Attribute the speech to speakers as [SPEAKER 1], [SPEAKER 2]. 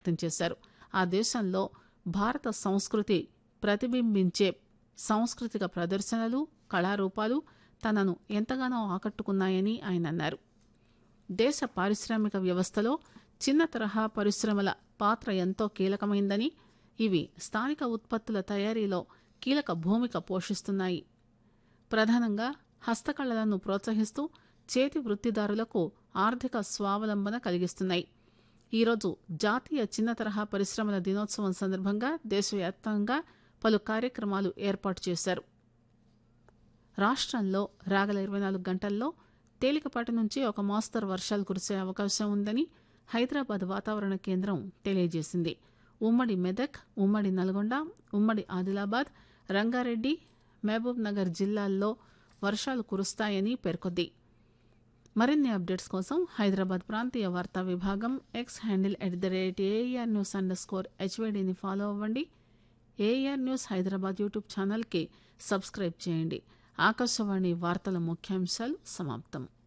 [SPEAKER 1] వ్యక్తం చేశారు ఆ దేశంలో భారత సంస్కృతి ప్రతిబింబించే సాంస్కృతిక ప్రదర్శనలు కళారూపాలు తనను ఎంతగానో ఆకట్టుకున్నాయని ఆయన అన్నారు దేశ పారిశ్రామిక వ్యవస్థలో చిన్న తరహా పరిశ్రమల పాత్ర ఎంతో కీలకమైందని ఇవి స్థానిక ఉత్పత్తుల తయారీలో కీలక భూమిక పోషిస్తున్నాయి ప్రధానంగా హస్తకళలను ప్రోత్సహిస్తూ చేతి వృత్తిదారులకు ఆర్థిక స్వావలంబన కలిగిస్తున్నాయి ఈరోజు జాతీయ చిన్న తరహా పరిశ్రమల దినోత్సవం సందర్భంగా దేశవ్యాప్తంగా పలు కార్యక్రమాలు ఏర్పాటు చేశారు రాష్ట్రంలో రాగల ఇరవై నాలుగు గంటల్లో తేలికపాటి నుంచి ఒక మోస్తరు వర్షాలు కురిసే అవకాశం ఉందని హైదరాబాద్ వాతావరణ కేంద్రం తెలియజేసింది ఉమ్మడి మెదక్ ఉమ్మడి నల్గొండ ఉమ్మడి ఆదిలాబాద్ రంగారెడ్డి మహబూబ్ నగర్ జిల్లాల్లో వర్షాలు కురుస్తాయని పేర్కొంది మరిన్ని అప్డేట్స్ కోసం హైదరాబాద్ ప్రాంతీయ వార్తా విభాగం X handle at the rate AIR news under score హెచ్వైడీని ఫాలో అవ్వండి ఏఆర్ న్యూస్ హైదరాబాద్ యూట్యూబ్ ఛానల్కి సబ్స్క్రైబ్ చేయండి ఆకాశవాణి వార్తల ముఖ్యాంశాలు సమాప్తం